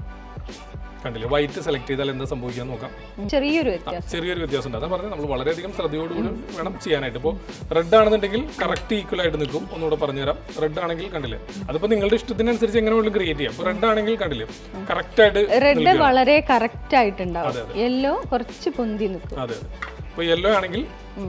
Speaker 1: കണ്ടില്ലേ വൈറ്റ് സെലക്ട് ചെയ്താൽ എന്താ സംഭവിക്കുക നോക്കാം
Speaker 2: ചെറിയൊരു വ്യത്യാസം
Speaker 1: ചെറിയൊരു വ്യത്യാസം ഉണ്ട് അതാ പറഞ്ഞത് നമ്മൾ വളരെയധികം ശ്രദ്ധയോടുകൂടി വേണം ചെയ്യാനായിട്ട് ഇപ്പോൾ റെഡ് ആണെന്നുണ്ടെങ്കിൽ കറക്റ്റ് ഈക്വൽ ആയിട്ട് നിൽക്കും ഒന്നുകൂടെ പറഞ്ഞുതരാം റെഡ് ആണെങ്കിൽ കണ്ടില്ലേ അതിപ്പോൾ നിങ്ങളുടെ ഇഷ്ടത്തിനനുസരിച്ച് എങ്ങനെ വേണമെങ്കിലും ക്രിയേറ്റ് ചെയ്യാം ഇപ്പോൾ റെഡ് ആണെങ്കിൽ കണ്ടില്ലേ കറക്റ്റ് ആയിട്ട്
Speaker 2: റെഡ് വളരെ കറക്റ്റ് ആയിട്ടുണ്ടാവും യെല്ലോ കുറച്ച് പൊന്തി നിൽക്കും
Speaker 1: അതെ അതെ ഇപ്പോൾ യെല്ലോ ആണെങ്കിൽ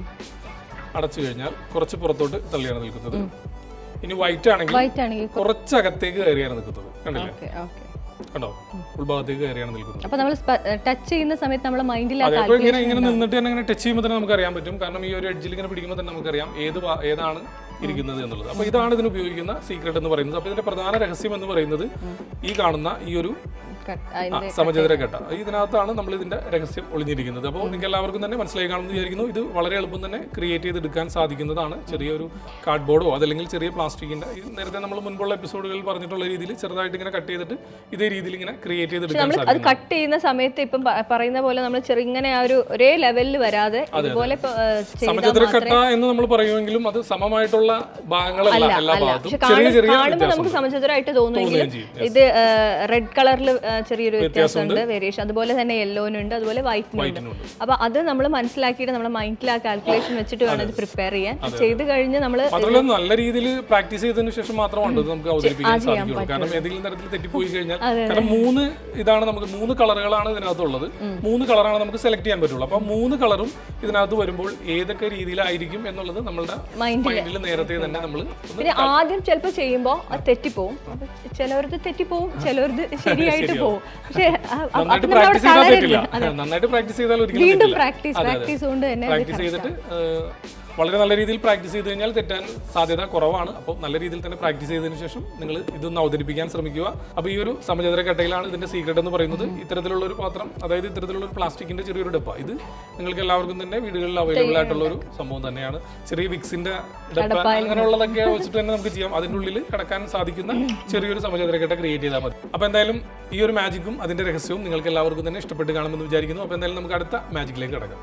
Speaker 1: അടച്ചു കഴിഞ്ഞാൽ കുറച്ച് പുറത്തോട്ട് തള്ളിയാണ് നിൽക്കുന്നത് ഇനി വൈറ്റ് ആണെങ്കിൽ
Speaker 2: വൈറ്റ് ആണെങ്കിൽ
Speaker 1: കുറച്ച് അകത്തേക്ക് കയറിയാണ് നിൽക്കുന്നത് കണ്ടില്ലേ
Speaker 2: ഓക്കെ ഓക്കെ
Speaker 1: കണ്ടോ ഉൾഭാഗത്തേക്ക് കയറിയാണ് നിൽക്കുന്നത്
Speaker 2: അപ്പൊ നമ്മൾ ടച്ച് ചെയ്യുന്ന സമയത്ത് നമ്മളെ മൈൻഡിൽ
Speaker 1: അതെ അപ്പോൾ ഇങ്ങനെ ഇങ്ങനെ നിന്നിട്ട് തന്നെ ഇങ്ങനെ ടച്ച് ചെയ്യുമ്പോൾ തന്നെ നമുക്ക് അറിയാൻ പറ്റും കാരണം ഈ ഒരു എഡ്ജിൽ ഇങ്ങനെ പിടിക്കുമ്പോൾ തന്നെ നമുക്കറിയാം ഏത് ഭാ- ഏതാണ് ഇരിക്കുന്നത് എന്നുള്ളത് അപ്പോൾ ഇതാണ് ഇതിന് ഉപയോഗിക്കുന്ന സീക്രട്ട് എന്ന് പറയുന്നത് അപ്പോൾ ഇതിന്റെ പ്രധാന രഹസ്യം എന്ന് പറയുന്നത് ഈ കാണുന്ന ഈ ഒരു ആ, സമചതുര കെട്ട ഇതിനകത്താണ് നമ്മൾ ഇതിന്റെ രഹസ്യം ഒളിഞ്ഞിരിക്കുന്നത് അപ്പോൾ നിങ്ങൾക്ക് എല്ലാവർക്കും തന്നെ മനസ്സിലായി കാണുമെന്ന് വിചാരിക്കുന്നു ഇത് വളരെ എളുപ്പം തന്നെ ക്രിയേറ്റ് ചെയ്തെടുക്കാൻ സാധിക്കുന്നതാണ് ചെറിയൊരു കാർഡ്ബോർഡോ അതല്ലെങ്കിൽ ചെറിയ പ്ലാസ്റ്റിക്കിന്റെ ഇത് നേരത്തെ നമ്മൾ മുൻപുള്ള എപ്പിസോഡുകളിൽ പറഞ്ഞിട്ടുള്ള രീതിയിൽ ചെറുതായിട്ട് ഇങ്ങനെ കട്ട് ചെയ്തിട്ട് ഇതേ രീതിയിൽ ഇങ്ങനെ ക്രിയേറ്റ് ചെയ്തെടുക്കാൻ
Speaker 2: നമ്മൾ അത്
Speaker 1: സാധിക്കും
Speaker 2: കട്ട് ചെയ്യുന്ന സമയത്ത് ഇപ്പം പ- പറയുന്ന പോലെ നമ്മൾ ചെറുങ്ങനെ ആ ഒരു ഒരേ ലെവലിൽ വരാതെ ഇതുപോലെ ഇപ്പൊ, ഏ, ചെയ്താൽ
Speaker 1: സമചതുര കട്ട എന്ന് നമ്മൾ പറയുമെങ്കിലും അത് സമമായിട്ടുള്ള ഭാഗങ്ങളല്ല എല്ലാ ഭാഗത്തും
Speaker 2: പക്ഷെ
Speaker 1: ചെറിയ ചെറിയ
Speaker 2: കാണുമ്പോൾ നമുക്ക് സമചതുരായിട്ട് തോന്നുമെങ്കിലും
Speaker 1: തോന്നുകയും ചെയ്യും
Speaker 2: ഇത് റെഡ് കളറിൽ ചെറിയൊരു വ്യത്യാസമുണ്ട് വേരിയേഷൻ അതുപോലെ തന്നെ യെല്ലോനുണ്ട് അതുപോലെ വൈറ്റിനുണ്ട്
Speaker 1: വൈറ്റിനുണ്ട്
Speaker 2: അപ്പൊ അത് നമ്മൾ മനസ്സിലാക്കിയിട്ട് നമ്മുടെ മൈൻഡിൽ ആ കാൽക്കുലേഷൻ വെച്ചിട്ട് വേണം ഇത് പ്രിപ്പയർ ചെയ്യാൻ ചെയ്ത് കഴിഞ്ഞ് നമ്മൾ
Speaker 1: മാത്രമല്ല നല്ല രീതിയിൽ പ്രാക്ടീസ് ചെയ്തതിനു ശേഷം മാത്രമാണ് ഇത് നമുക്ക് അവതരിപ്പിക്കാൻ സാധിക്കുള്ളൂ കാരണം ഏതെങ്കിലും തരത്തിൽ തെറ്റിപ്പോയി കഴിഞ്ഞാൽ കാരണം മൂന്ന് ഇതാണ് നമുക്ക് മൂന്ന് കളറുകളാണ് ഇതിനകത്തുള്ളത് മൂന്ന് കളറാണ് നമുക്ക് സെലക്ട് ചെയ്യാൻ പറ്റുള്ളൂ അപ്പൊ മൂന്ന് കളറും ഇതിനകത്ത് വരുമ്പോൾ ഏതൊക്കെ രീതിയിലായിരിക്കും എന്നുള്ളത് നമ്മളുടെ
Speaker 2: മൈൻഡിൽ
Speaker 1: മൈൻഡിൽ നേരത്തെ തന്നെ നമ്മൾ
Speaker 2: പിന്നെ ആദ്യം ചിലപ്പോൾ ചെയ്യുമ്പോൾ അത് തെറ്റിപ്പോവും അപ്പൊ ചിലവരത് തെറ്റിപ്പോവും ചിലവരത് ശരിയായിട്ട് പോവും പക്ഷെ ആ- ആ-
Speaker 1: നന്നായിട്ട്
Speaker 2: അപ്പൊ നമ്മളവിടെ
Speaker 1: പ്രാക്ടീസ് ചെയ്താൽ
Speaker 2: തളരില്ല
Speaker 1: പറ്റില്ല നന്നായിട്ട് പ്രാക്ടീസ് ചെയ്താൽ ഒരിക്കലും
Speaker 2: വീണ്ടും
Speaker 1: തെറ്റില്ല.
Speaker 2: പ്രാക്ടീസ് പ്രാക്ടീസ് കൊണ്ട് തന്നെ ഇത്
Speaker 1: പ്രാക്ടീസ് ചെയ്തിട്ട് ഏഹ്, വളരെ നല്ല രീതിയിൽ പ്രാക്ടീസ് ചെയ്ത് കഴിഞ്ഞാൽ തെറ്റാൻ സാധ്യത കുറവാണ് അപ്പോൾ നല്ല രീതിയിൽ തന്നെ പ്രാക്ടീസ് ചെയ്തതിനു ശേഷം നിങ്ങൾ ഇതൊന്ന് അവതരിപ്പിക്കാൻ ശ്രമിക്കുക അപ്പോൾ ഈ ഒരു സമചതുര കട്ടയിലാണ് ഇതിന്റെ സീക്രട്ട് എന്ന് പറയുന്നത് ഇത്തരത്തിലുള്ള ഒരു പാത്രം അതായത് ഇത്തരത്തിലുള്ള ഒരു പ്ലാസ്റ്റിക്കിന്റെ ചെറിയൊരു ഡപ്പ ഇത് നിങ്ങൾക്ക് എല്ലാവർക്കും തന്നെ വീടുകളിൽ അവൈലബിൾ ആയിട്ടുള്ള ഒരു സംഭവം തന്നെയാണ് ചെറിയ വിക്സിന്റെ ഡപ്പ അങ്ങനെയുള്ളതൊക്കെ വെച്ചിട്ട് തന്നെ നമുക്ക് ചെയ്യാം അതിൻ്റെ ഉള്ളിൽ കിടക്കാൻ സാധിക്കുന്ന ചെറിയൊരു സമചതുര കട്ട ക്രിയേറ്റ് ചെയ്താൽ മതി അപ്പോൾ എന്തായാലും ഈ ഒരു മാജിക്കും അതിന്റെ രഹസ്യവും നിങ്ങൾക്ക് എല്ലാവർക്കും തന്നെ ഇഷ്ടപ്പെട്ട് കാണുമെന്ന് വിചാരിക്കുന്നു അപ്പോൾ എന്തായാലും നമുക്ക് അടുത്ത മാജിക്കിലേക്ക് കിടക്കാം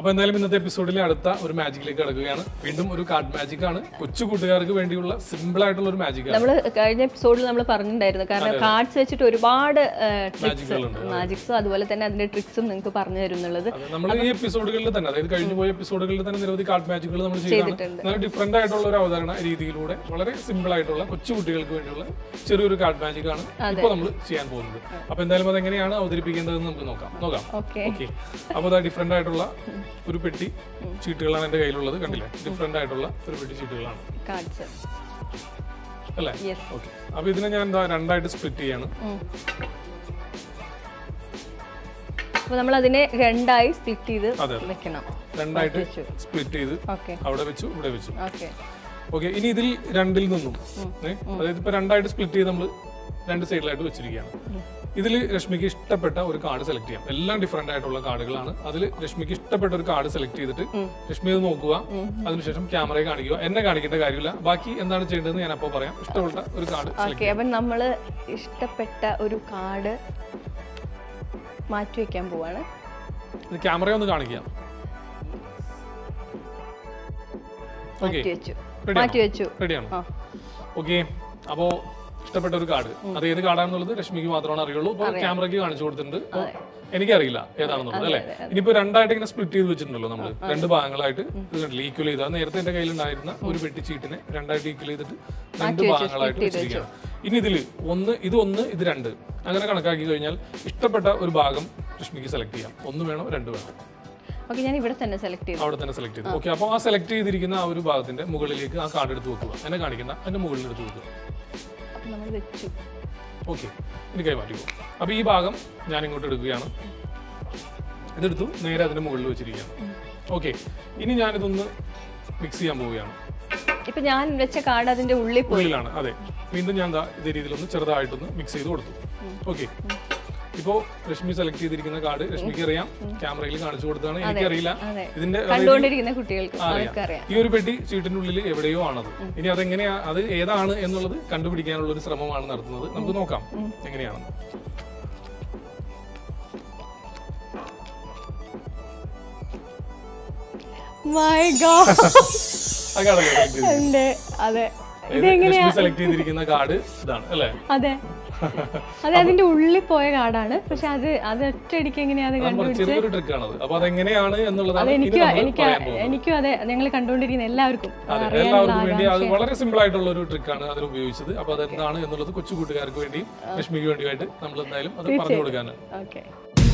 Speaker 1: അപ്പൊ എന്തായാലും ഇന്നത്തെ എപ്പിസോഡിലെ അടുത്ത ഒരു മാജിക്കിലേക്ക് കിടക്കുകയാണ് വീണ്ടും ഒരു കാർഡ് മാജിക് ആണ് കൊച്ചു കൂട്ടുകാർക്ക് വേണ്ടിയുള്ള സിമ്പിൾ ആയിട്ടുള്ള ഒരു മാജിക് ആണ്
Speaker 2: നമ്മൾ കഴിഞ്ഞ എപ്പിസോഡിൽ നമ്മൾ പറഞ്ഞിട്ടുണ്ടായിരുന്നു കാരണം കാർഡ്സ് വെച്ചിട്ട് ഒരുപാട് ട്രിക്സ്
Speaker 1: മാജിക്കുകളുണ്ട്
Speaker 2: മാജിക്സും അതുപോലെ തന്നെ അതിന്റെ ട്രിക്സും നിങ്ങൾക്ക് പറഞ്ഞു തരും എന്നുള്ളത്
Speaker 1: അതെ, നമ്മൾ ഈ എപ്പിസോഡുകളിൽ തന്നെ അതായത് കഴിഞ്ഞു പോയ എപ്പിസോഡുകളിൽ തന്നെ നിരവധി കാർഡ് മാജിക്കുകൾ നമ്മൾ ചെയ്താണ് നല്ല ഡിഫറെന്റ് ആയിട്ടുള്ള ഒരു അവതരണ രീതിയിലൂടെ വളരെ സിമ്പിൾ ആയിട്ടുള്ള കൊച്ചു കുട്ടികൾക്ക് വേണ്ടിയുള്ള ചെറിയൊരു കാർഡ് മാജിക് ആണ് ഇപ്പോൾ നമ്മൾ ചെയ്യാൻ പോകുന്നത് അപ്പൊ എന്തായാലും അത് എങ്ങനെയാണ് അവതരിപ്പിക്കേണ്ടതെന്ന് നമുക്ക് നോക്കാം നോക്കാം
Speaker 2: ഓക്കെ
Speaker 1: ഓക്കെ അപ്പോൾ അതാ ഡിഫറെന്റ് ആയിട്ടുള്ള ഒരു പെട്ടി ചീട്ടുകളാണ് എൻ്റെ കയ്യിലുള്ളത് കണ്ടില്ലേ ഡിഫറെന്റ് ആയിട്ടുള്ള ഒരു പെട്ടി ചീട്ടുകളാണ്
Speaker 2: കാർഡ്സ്
Speaker 1: അല്ലേ
Speaker 2: യെസ്
Speaker 1: ഓക്കെ അപ്പോൾ ഇതിനെ ഞാൻ എന്താ രണ്ടായിട്ട് സ്പ്ലിറ്റ് ചെയ്യാണ്
Speaker 2: അപ്പൊ നമ്മൾ അതിനെ രണ്ടായി സ്പ്ലിറ്റ് ചെയ്ത്
Speaker 1: അതെ.
Speaker 2: വെക്കണം
Speaker 1: രണ്ടായിട്ട്
Speaker 2: വെച്ചു.
Speaker 1: സ്പ്ലിറ്റ് ചെയ്ത്
Speaker 2: ഓക്കെ
Speaker 1: അവിടെ വെച്ചു ഇവിടെ വെച്ചു
Speaker 2: ഓക്കെ
Speaker 1: ഓക്കെ ഇനി ഇതിൽ രണ്ടിൽ നിന്നും ഏ, അതായത് ഇപ്പൊ രണ്ടായിട്ട് സ്പ്ലിറ്റ് ചെയ്ത് നമ്മൾ രണ്ട് സൈഡിലായിട്ട് വെച്ചിരിക്കുകയാണ് ഇതിൽ രശ്മിക്ക് ഇഷ്ടപ്പെട്ട ഒരു കാർഡ് സെലക്ട് ചെയ്യാം എല്ലാം ഡിഫറെന്റ് ആയിട്ടുള്ള കാർഡുകളാണ് അതിൽ രശ്മിക്ക് ഇഷ്ടപ്പെട്ട ഒരു കാർഡ് സെലക്ട് ചെയ്തിട്ട് രശ്മി അത് നോക്കുക അതിനുശേഷം ക്യാമറയെ കാണിക്കുക എന്നെ കാണിക്കേണ്ട കാര്യമില്ല ബാക്കി എന്താണ് ചെയ്യേണ്ടതെന്ന് ഞാൻ അപ്പോൾ പറയാം ഇഷ്ടപ്പെട്ട ഒരു കാർഡ്
Speaker 2: ഓക്കെ അപ്പം നമ്മൾ ഇഷ്ടപ്പെട്ട ഒരു കാർഡ് മാറ്റി വെക്കാൻ പോവാണ്
Speaker 1: ഇത് ക്യാമറയെ ഒന്ന് കാണിക്കാം ഓക്കെ
Speaker 2: മാറ്റി വെച്ചു
Speaker 1: Ready
Speaker 2: മാറ്റി വെച്ചു
Speaker 1: റെഡിയാണ്
Speaker 2: ആ
Speaker 1: ഓക്കെ അപ്പോ ഇഷ്ടപ്പെട്ട ഒരു കാർഡ് അത് ഏത് കാർഡാണെന്നുള്ളത് രശ്മിക്ക് മാത്രമാണ് അറിയുള്ളൂ ഇപ്പൊ ക്യാമറയ്ക്ക് കാണിച്ചു കൊടുത്തിട്ടുണ്ട് അപ്പൊ എനിക്കറിയില്ല ഏതാണെന്നുള്ളത് അല്ലെ ഇനിയിപ്പോ രണ്ടായിട്ട് ഇങ്ങനെ സ്പ്ലിറ്റ് ചെയ്ത് വെച്ചിട്ടുണ്ടല്ലോ നമ്മൾ രണ്ട് ഭാഗങ്ങളായിട്ട് ഇത് കണ്ടില്ല ഈക്വൽ ചെയ്ത് അത് നേരത്തെ എന്റെ കയ്യിലുണ്ടായിരുന്ന ഒരു പെട്ടി ചീട്ടിനെ രണ്ടായിട്ട് ഈക്വൽ ചെയ്തിട്ട് രണ്ട് ഭാഗങ്ങളായിട്ട് വെച്ചിരിക്കുകയാണ് ഇനി ഇതില് ഒന്ന് ഇത് ഒന്ന് ഇത് രണ്ട് അങ്ങനെ കണക്കാക്കി കഴിഞ്ഞാൽ ഇഷ്ടപ്പെട്ട ഒരു ഭാഗം രശ്മിക്ക് സെലക്ട് ചെയ്യാം ഒന്ന് വേണോ രണ്ട് വേണോ
Speaker 2: ഓക്കെ ഞാൻ ഇവിടെ തന്നെ സെലക്ട് ചെയ്തു
Speaker 1: അവിടെ തന്നെ സെലക്ട് ചെയ്തു ഓക്കെ അപ്പോൾ ആ സെലക്ട് ചെയ്തിരിക്കുന്ന ആ ഒരു ഭാഗത്തിന്റെ മുകളിലേക്ക് ആ കാർഡ് എടുത്ത് വെക്കുക എന്നെ കാണിക്കണ്ട അതിന്റെ മുകളിൽ എടുത്ത് വെക്കുക
Speaker 2: അപ്പം നമ്മൾ വെച്ചു
Speaker 1: ഓക്കെ ഇനി കൈമാറ്റിക്കോ അപ്പോൾ ഈ ഭാഗം ഞാൻ ഇങ്ങോട്ട് എടുക്കുകയാണ് ഇതെടുത്തു നേരെ അതിന്റെ മുകളിൽ വെച്ചിരിക്കുകയാണ് ഓക്കെ ഇനി ഞാനിതൊന്ന് മിക്സ് ചെയ്യാൻ പോവുകയാണ്
Speaker 2: ഇപ്പൊ ഞാൻ വെച്ച കാർഡ് അതിന്റെ ഉള്ളിൽ പോയി
Speaker 1: ഉള്ളിലാണ് അതെ വീണ്ടും ഞാൻ ദാ ഇതേ രീതിയിലൊന്ന് ചെറുതായിട്ടൊന്ന് മിക്സ് ചെയ്ത് കൊടുത്തു ഓക്കെ ഇപ്പോ രശ്മി സെലക്ട് ചെയ്തിരിക്കുന്ന കാർഡ് രശ്മിക്ക് അറിയാം ക്യാമറയിൽ കാണിച്ചു കൊടുത്താണ് എനിക്കറിയില്ല
Speaker 2: അതെ
Speaker 1: ഇതിന്റെ അതായത്
Speaker 2: കണ്ടുകൊണ്ടിരിക്കുന്ന കുട്ടികൾക്ക്
Speaker 1: അറിയാം.
Speaker 2: അവർക്ക് അറിയാം
Speaker 1: ഈ ഒരു പെട്ടി ചീട്ടിന്റെ ഉള്ളിൽ എവിടെയോ ആണത് ഇനി അതെങ്ങനെയാ അത് ഏതാണ് എന്നുള്ളത് കണ്ടുപിടിക്കാനുള്ള ഒരു ശ്രമമാണ് നടത്തുന്നത് നമുക്ക് നോക്കാം എങ്ങനെയാണെന്ന്
Speaker 2: മൈ ഗോഡ്
Speaker 1: അതാണ്
Speaker 2: അതെ
Speaker 1: സെലക്ട് ചെയ്തിരിക്കുന്ന കാർഡ് ഇതാണ് അല്ലേ
Speaker 2: അതെ അതെ അതിന്റെ ഉള്ളിൽ പോയ കാർഡാണ് പക്ഷെ അത് അത് ഒറ്റയടിക്ക് എങ്ങനെയാ അത്
Speaker 1: നമ്മൾ
Speaker 2: കണ്ടുപിടിച്ച്
Speaker 1: ചെറിയൊരു ട്രിക്കാണത് അപ്പൊ അതെങ്ങനെയാണ് എന്നുള്ളതാണ് ഇനി
Speaker 2: എനിക്ക്
Speaker 1: നമ്മൾ
Speaker 2: എനിക്ക്
Speaker 1: പറയാൻ പോകുന്നത്
Speaker 2: എനിക്കും അതെ ഞങ്ങൾ കണ്ടുകൊണ്ടിരിക്കുന്ന എല്ലാവർക്കും
Speaker 1: അതെ
Speaker 2: അറിയാനുള്ള
Speaker 1: എല്ലാവർക്കും വേണ്ടി അത് വളരെ സിമ്പിൾ ആയിട്ടുള്ള ഒരു ട്രിക്കാണ് അതിന് ഉപയോഗിച്ചത് അപ്പൊ അതെന്താണ് എന്നുള്ളത് കൊച്ചു കൂട്ടുകാർക്ക് വേണ്ടി ലക്ഷ്മിക്ക് വേണ്ടിയായിട്ട് നമ്മൾ എന്തായാലും അത് പറഞ്ഞു കൊടുക്കാനാണ്
Speaker 2: ഓക്കെ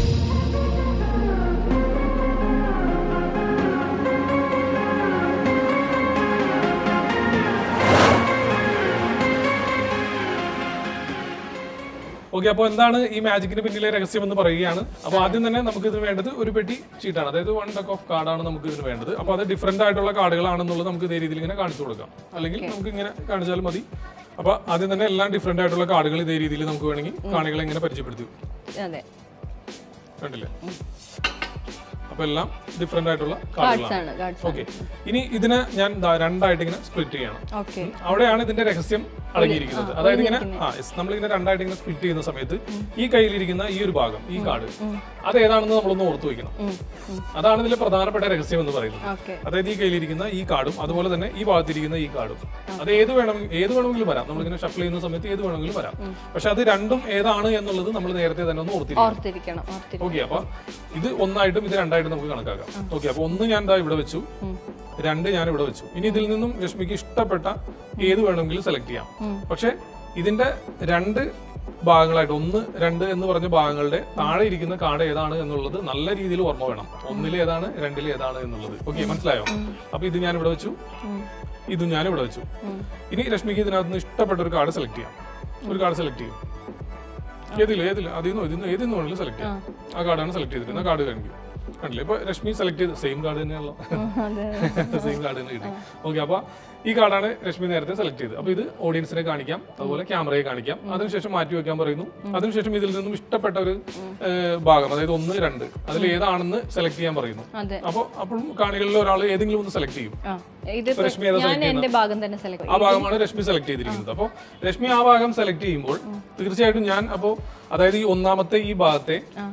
Speaker 1: ഓക്കെ അപ്പോൾ എന്താണ് ഈ മാജിക്കിന് പിന്നിലെ രഹസ്യം എന്ന് പറയുകയാണ് അപ്പോൾ ആദ്യം തന്നെ നമുക്ക് ഇതിന് വേണ്ടത് ഒരു പെട്ടി ചീട്ടാണ് അതായത് വൺ ഡക്ക് ഓഫ് കാർഡാണ് നമുക്ക് ഇതിന് വേണ്ടത് അപ്പോൾ അത് ഡിഫറെന്റ് ആയിട്ടുള്ള കാർഡുകളാണെന്നുള്ളത് നമുക്ക് ഇതേ രീതിയിൽ ഇങ്ങനെ കാണിച്ചു കൊടുക്കാം അല്ലെങ്കിൽ നമുക്ക് ഇങ്ങനെ കാണിച്ചാൽ മതി അപ്പോൾ ആദ്യം തന്നെ എല്ലാം ഡിഫറെന്റ് ആയിട്ടുള്ള കാർഡുകൾ ഇതേ രീതിയിൽ നമുക്ക് വേണമെങ്കിൽ കാണികളെ ഇങ്ങനെ പരിചയപ്പെടുത്തി
Speaker 2: അതെ
Speaker 1: കണ്ടില്ലേ അപ്പോൾ എല്ലാം ഡിഫറെന്റ് ആയിട്ടുള്ള
Speaker 2: കാർഡ്സ്
Speaker 1: കാർഡുകളാണ്
Speaker 2: ആണ് കാർഡ്സ്
Speaker 1: ഓക്കെ ഇനി ഇതിനെ ഞാൻ ദാ രണ്ടായിട്ട് ഇങ്ങനെ സ്പ്ലിറ്റ് ചെയ്യണം
Speaker 2: ഓക്കെ
Speaker 1: അവിടെയാണ് ഇതിന്റെ രഹസ്യം അടങ്ങിയിരിക്കുന്നത് അതായത് ഇങ്ങനെ ആ yes, നമ്മളിങ്ങനെ രണ്ടായിട്ട് ഇങ്ങനെ സ്പ്ലിറ്റ് ചെയ്യുന്ന സമയത്ത് ഈ കയ്യിലിരിക്കുന്ന ഈ ഒരു ഭാഗം ഈ കാർഡ് അത് ഏതാണെന്ന് നമ്മളൊന്ന് ഓർത്തു വെക്കണം അതാണ് ഇതിലെ പ്രധാനപ്പെട്ട രഹസ്യം എന്ന് പറയുന്നത്
Speaker 2: ഓക്കെ
Speaker 1: അതായത് ഈ കയ്യിലിരിക്കുന്ന ഈ കാർഡും അതുപോലെ തന്നെ ഈ ഭാഗത്തിരിക്കുന്ന ഈ കാർഡും അത് ഏത് വേണം ഏത് വേണമെങ്കിലും വരാം നമ്മളിങ്ങനെ ഷഫിൾ ചെയ്യുന്ന സമയത്ത് ഏത് വേണമെങ്കിലും വരാം പക്ഷെ അത് രണ്ടും ഏതാണ് എന്നുള്ളത് നമ്മൾ നേരത്തെ തന്നെ ഒന്ന് ഓർത്തിരിക്കണം
Speaker 2: ഓർത്തിരിക്കണം ഓർത്തിരിക്കണം
Speaker 1: ഓക്കെ അപ്പൊ ഇത് ഒന്നായിട്ടും ഇത് രണ്ടായിട്ടും നമുക്ക് കണക്കാക്കാം ഓക്കെ അപ്പൊ ഒന്ന് ഞാൻ ദാ ഇവിടെ വെച്ചു രണ്ട് ഞാൻ ഇവിടെ വെച്ചു ഇനി ഇതിൽ നിന്നും രശ്മിക്ക് ഇഷ്ടപ്പെട്ട ഏത് വേണമെങ്കിലും സെലക്ട് ചെയ്യാം പക്ഷെ ഇതിന്റെ രണ്ട് ഭാഗങ്ങളായിട്ട് ഒന്ന് രണ്ട് എന്ന് പറഞ്ഞ ഭാഗങ്ങളുടെ താഴെ ഇരിക്കുന്ന കാർഡ് ഏതാണ് എന്നുള്ളത് നല്ല രീതിയിൽ ഓർമ്മ വേണം ഒന്നിൽ ഏതാണ് രണ്ടിൽ ഏതാണ് എന്നുള്ളത് ഓക്കെ മനസ്സിലായോ അപ്പൊ ഇത് ഞാൻ ഇവിടെ വെച്ചു ഇതും ഞാൻ ഇവിടെ വെച്ചു ഇനി രശ്മിക്ക് ഇതിനകത്ത് നിന്ന് ഇഷ്ടപ്പെട്ട ഒരു കാർഡ് സെലക്ട് ചെയ്യാം ഒരു കാർഡ് സെലക്ട് ചെയ്യും ഏതില്ല ഏതില്ല അതിൽ നിന്ന് ഇതിൽ നിന്ന് ഏതിൽ നിന്ന് വേണമെങ്കിലും സെലക്ട് ചെയ്യാം ആ കാർഡാണ് സെലക്ട് ചെയ്തിരുന്നത് ആ കാർഡ് കാണിക്കും കണ്ടില്ലേ ഇപ്പൊ രശ്മി സെലക്ട് ചെയ്ത് സെയിം കാർഡ് തന്നെയാണല്ലോ
Speaker 2: അതെ
Speaker 1: സെയിം കാർഡ് തന്നെ കിട്ടി ഓക്കെ അപ്പൊ ഈ കാർഡാണ് രശ്മി നേരത്തെ സെലക്ട് ചെയ്തത് അപ്പൊ ഇത് ഓഡിയൻസിനെ കാണിക്കാം അതുപോലെ ക്യാമറയെ കാണിക്കാം അതിനുശേഷം മാറ്റി വെക്കാൻ പറയുന്നു അതിനുശേഷം ഇതിൽ നിന്നും ഇഷ്ടപ്പെട്ട ഒരു ഏഹ്, ഭാഗം അതായത് ഒന്ന് രണ്ട് അതിൽ ഏതാണെന്ന് സെലക്ട് ചെയ്യാൻ പറയുന്നു
Speaker 2: അതെ
Speaker 1: അപ്പൊ അപ്പോഴും കാണികളിൽ ഒരാൾ ഏതെങ്കിലും ഒന്ന് സെലക്ട് ചെയ്യും
Speaker 2: ആ ഇത്
Speaker 1: രശ്മി ഏതാ
Speaker 2: ഞാൻ എന്റെ ഭാഗം തന്നെ സെലക്ട്
Speaker 1: ആ ഭാഗമാണ് രശ്മി സെലക്ട് ചെയ്തിരിക്കുന്നത് അപ്പോൾ രശ്മി ആ ഭാഗം സെലക്ട് ചെയ്യുമ്പോൾ തീർച്ചയായിട്ടും ഞാൻ അപ്പോൾ അതായത് ഈ ഒന്നാമത്തെ ഈ ഭാഗത്തെ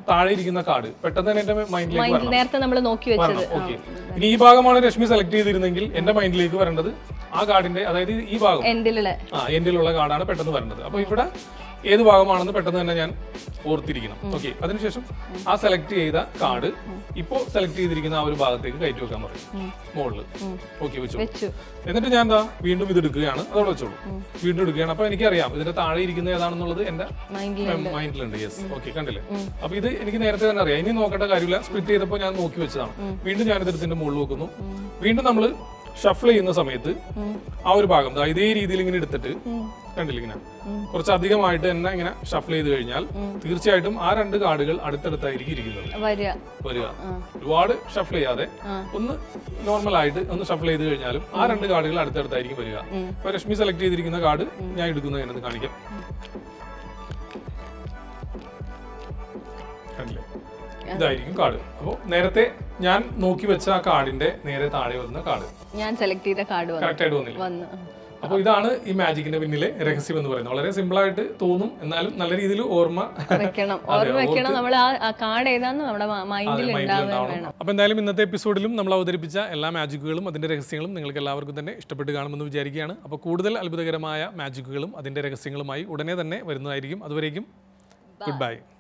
Speaker 1: താഴെ ഇരിക്കുന്ന കാർഡ് പെട്ടെന്ന് തന്നെ എന്റെ മൈൻഡിലേക്ക്
Speaker 2: മൈൻഡിൽ
Speaker 1: വരണം
Speaker 2: നേരത്തെ നമ്മൾ നോക്കി വെച്ചത്
Speaker 1: വരണം ഓക്കെ ഇനി ഈ ഭാഗമാണ് രശ്മി സെലക്ട് ചെയ്തിരുന്നെങ്കിൽ എന്റെ മൈൻഡിലേക്ക് വരേണ്ടത് ആ കാർഡിന്റെ അതായത് ഈ ഭാഗം
Speaker 2: എൻഡിലുള്ള
Speaker 1: ആ എൻഡിലുള്ള കാർഡാണ് പെട്ടെന്ന് വരേണ്ടത് അപ്പൊ ഇവിടെ ഏത് ഭാഗമാണെന്ന് പെട്ടെന്ന് തന്നെ ഞാൻ ഓർത്തിരിക്കണം ഓക്കെ അതിനുശേഷം ആ സെലക്ട് ചെയ്ത കാർഡ് ഇപ്പോൾ സെലക്ട് ചെയ്തിരിക്കുന്ന ആ ഒരു ഭാഗത്തേക്ക് കയറ്റി വെക്കാൻ പറയും മുകളിൽ ഓക്കെ വെച്ചു
Speaker 2: വെച്ചു
Speaker 1: എന്നിട്ട് ഞാൻ എന്താ വീണ്ടും ഇത് എടുക്കുകയാണ് അതോടെ വെച്ചോളൂ വീണ്ടും എടുക്കുകയാണ് അപ്പൊ എനിക്കറിയാം ഇതിന്റെ താഴെ ഇരിക്കുന്ന ഏതാണെന്നുള്ളത് എന്റെ
Speaker 2: മൈൻഡിൽ
Speaker 1: മൈൻഡിലുണ്ട് യെസ് ഓക്കെ കണ്ടില്ലേ അപ്പൊ ഇത് എനിക്ക് നേരത്തെ തന്നെ അറിയാം ഇനി നോക്കേണ്ട കാര്യമില്ല സ്പ്ലിറ്റ് ചെയ്തപ്പോൾ ഞാൻ നോക്കി വെച്ചതാണ് വീണ്ടും ഞാൻ ഇതിന്റെ മുകളിൽ വെക്കുന്നു വീണ്ടും നമ്മൾ ഷഫിൾ ചെയ്യുന്ന സമയത്ത് ആ ഒരു ഭാഗം ദാ ഇതേ രീതിയിൽ ഇങ്ങനെ എടുത്തിട്ട് കണ്ടില്ല ഇങ്ങനെ കുറച്ച് അധികമായിട്ട് തന്നെ ഇങ്ങനെ ഷഫിൾ ചെയ്ത് കഴിഞ്ഞാൽ തീർച്ചയായിട്ടും ആ രണ്ട് കാർഡുകൾ അടുത്തടുത്തായിരിക്കും ഇരിക്കുന്നത്
Speaker 2: വരിക
Speaker 1: വരിക ഒരുപാട് ഷഫിൾ ചെയ്യാതെ ഒന്ന് നോർമൽ ആയിട്ട് ഒന്ന് ഷഫിൾ ചെയ്ത് കഴിഞ്ഞാലും ആ രണ്ട് കാർഡുകൾ അടുത്തടുത്തായിരിക്കും വരിക ഇപ്പൊ രശ്മി സെലക്ട് ചെയ്തിരിക്കുന്ന കാർഡ് ഞാൻ എടുക്കുന്നത് എന്നത് കാണിക്കാം കണ്ടില്ലേ ഇതായിരിക്കും കാർഡ് അപ്പോൾ നേരത്തെ ഞാൻ നോക്കി വെച്ച ആ കാർഡിന്റെ നേരെ താഴെ വരുന്ന കാർഡ്
Speaker 2: ഞാൻ സെലക്ട് ചെയ്ത കാർഡ് വന്നു
Speaker 1: കറക്റ്റ് ആയിട്ട് വന്നില്ല
Speaker 2: വന്നു
Speaker 1: അപ്പോൾ ഇതാണ് ഈ മാജിക്കിന്റെ പിന്നിലെ രഹസ്യം എന്ന് പറയുന്നത് വളരെ സിമ്പിൾ ആയിട്ട് തോന്നും എന്നാലും നല്ല രീതിയിൽ ഓർമ്മ
Speaker 2: വെക്കണം ഓർമ്മ വെക്കണം നമ്മൾ ആ കാർഡ് ഏതാന്ന് നമ്മുടെ മൈൻഡിൽ ഉണ്ടാവുക വേണം
Speaker 1: അപ്പോൾ എന്തായാലും ഇന്നത്തെ എപ്പിസോഡിലും നമ്മൾ അവതരിപ്പിച്ച എല്ലാ മാജിക്കുകളും അതിന്റെ രഹസ്യങ്ങളും നിങ്ങൾക്ക് എല്ലാവർക്കും തന്നെ ഇഷ്ടപ്പെട്ട് കാണുമെന്ന് വിചാരിക്കുകയാണ് അപ്പോൾ കൂടുതൽ അത്ഭുതകരമായ മാജിക്കുകളും അതിന്റെ രഹസ്യങ്ങളുമായി ഉടനെ തന്നെ വരുന്നതായിരിക്കും അതുവരേക്കും ഗുഡ് ബൈ